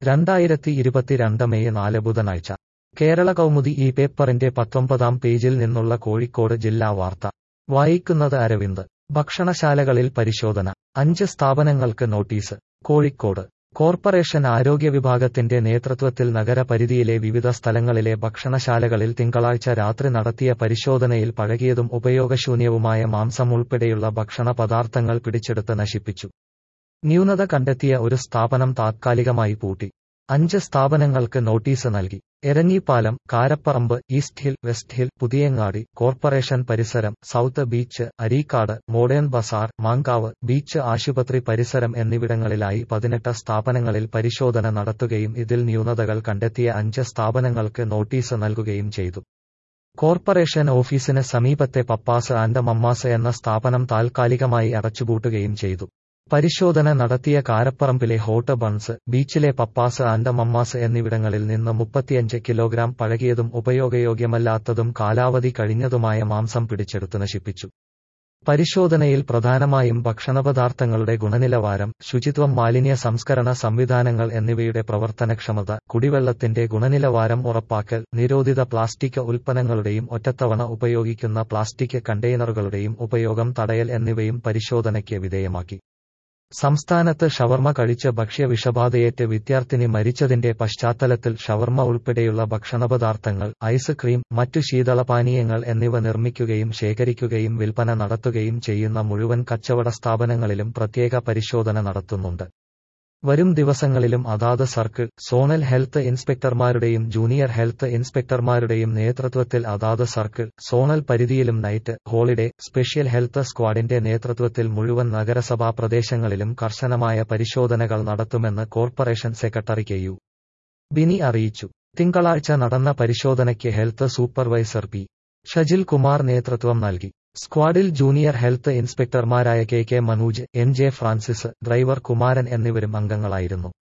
രണ്ടായിരത്തി ഇരുപത്തിരണ്ട് മെയ് നാല് ബുധനാഴ്ച കേരള കൗമുദി ഈ പേപ്പറിന്റെ പത്തൊമ്പതാം പേജിൽ നിന്നുള്ള കോഴിക്കോട് ജില്ലാ വാർത്ത വായിക്കുന്നത് അരവിന്ദ് ഭക്ഷണശാലകളിൽ പരിശോധന അഞ്ച് സ്ഥാപനങ്ങൾക്ക് നോട്ടീസ് കോഴിക്കോട് കോർപ്പറേഷൻ ആരോഗ്യ വിഭാഗത്തിന്റെ നേതൃത്വത്തിൽ നഗരപരിധിയിലെ വിവിധ സ്ഥലങ്ങളിലെ ഭക്ഷണശാലകളിൽ തിങ്കളാഴ്ച രാത്രി നടത്തിയ പരിശോധനയിൽ പഴകിയതും ഉപയോഗശൂന്യവുമായ മാംസം ഉൾപ്പെടെയുള്ള ഭക്ഷണ പദാർത്ഥങ്ങൾ പിടിച്ചെടുത്ത് നശിപ്പിച്ചു ന്യൂനത കണ്ടെത്തിയ ഒരു സ്ഥാപനം താത്കാലികമായി പൂട്ടി അഞ്ച് സ്ഥാപനങ്ങൾക്ക് നോട്ടീസ് നൽകി Eranjippalam Karaparamba East Hill West Hill Puthiyangadi corporation പരിസരം South Beach Areekkad Modern Bazar Mankavu Beach ആശുപത്രി പരിസരം എന്നിവിടങ്ങളിലായി പതിനെട്ട് സ്ഥാപനങ്ങളിൽ പരിശോധന നടത്തുകയും ഇതിൽ ന്യൂനതകൾ കണ്ടെത്തിയ അഞ്ച് സ്ഥാപനങ്ങൾക്ക് നോട്ടീസ് നൽകുകയും ചെയ്തു കോർപ്പറേഷൻ ഓഫീസിന് സമീപത്തെ പപ്പാസ് ആൻഡ് മമ്മാസ് എന്ന സ്ഥാപനം താൽക്കാലികമായി അടച്ചുപൂട്ടുകയും ചെയ്തു പരിശോധന നടത്തിയ കാരപ്പറമ്പിലെ ഹോട്ട് ബൺസ് ബീച്ചിലെ പപ്പാസ് ആൻഡ് മമ്മാസ് എന്നിവിടങ്ങളിൽ നിന്ന് മുപ്പത്തിയഞ്ച് കിലോഗ്രാം പഴകിയതും ഉപയോഗയോഗ്യമല്ലാത്തതും കാലാവധി കഴിഞ്ഞതുമായ മാംസം പിടിച്ചെടുത്ത് നശിപ്പിച്ചു പരിശോധനയിൽ പ്രധാനമായും ഭക്ഷണപദാർത്ഥങ്ങളുടെ ഗുണനിലവാരം ശുചിത്വം മാലിന്യ സംസ്കരണ സംവിധാനങ്ങൾ എന്നിവയുടെ പ്രവർത്തനക്ഷമത കുടിവെള്ളത്തിന്റെ ഗുണനിലവാരം ഉറപ്പാക്കൽ നിരോധിത പ്ലാസ്റ്റിക് ഉൽപ്പന്നങ്ങളുടെയും ഒറ്റത്തവണ ഉപയോഗിക്കുന്ന പ്ലാസ്റ്റിക് കണ്ടെയ്നറുകളുടെയും ഉപയോഗം തടയൽ എന്നിവയും പരിശോധനയ്ക്ക് വിധേയമാക്കി സംസ്ഥാനത്ത് ഷവർമ കഴിച്ച് ഭക്ഷ്യവിഷബാധയേറ്റ് വിദ്യാർത്ഥിനി മരിച്ചതിന്റെ പശ്ചാത്തലത്തിൽ ഷവർമ ഉൾപ്പെടെയുള്ള ഭക്ഷണപദാർത്ഥങ്ങൾ ഐസ്ക്രീം മറ്റു ശീതളപാനീയങ്ങൾ എന്നിവ നിർമ്മിക്കുകയും ശേഖരിക്കുകയും വിൽപ്പന നടത്തുകയും ചെയ്യുന്ന മുഴുവൻ കച്ചവട സ്ഥാപനങ്ങളിലും പ്രത്യേക പരിശോധന നടത്തുന്നുണ്ട് വരും ദിവസങ്ങളിലും അതാത് സർക്കിൾ സോണൽ ഹെൽത്ത് ഇൻസ്പെക്ടർമാരുടെയും ജൂനിയർ ഹെൽത്ത് ഇൻസ്പെക്ടർമാരുടെയും നേതൃത്വത്തിൽ അതാത് സർക്കിൾ സോണൽ പരിധിയിലും നൈറ്റ് ഹോളിഡേ സ്പെഷ്യൽ ഹെൽത്ത് സ്ക്വാഡിന്റെ നേതൃത്വത്തിൽ മുഴുവൻ നഗരസഭാ പ്രദേശങ്ങളിലും കർശനമായ പരിശോധനകൾ നടത്തുമെന്ന് corporation secretary K U Bini അറിയിച്ചു തിങ്കളാഴ്ച നടന്ന പരിശോധനയ്ക്ക് health supervisor P Shajil Kumar നേതൃത്വം നൽകി സ്ക്വാഡിൽ ജൂനിയർ ഹെൽത്ത് ഇൻസ്പെക്ടർമാരായ K K Manuj N J Francis driver Kumaran എന്നിവരും അംഗങ്ങളായിരുന്നു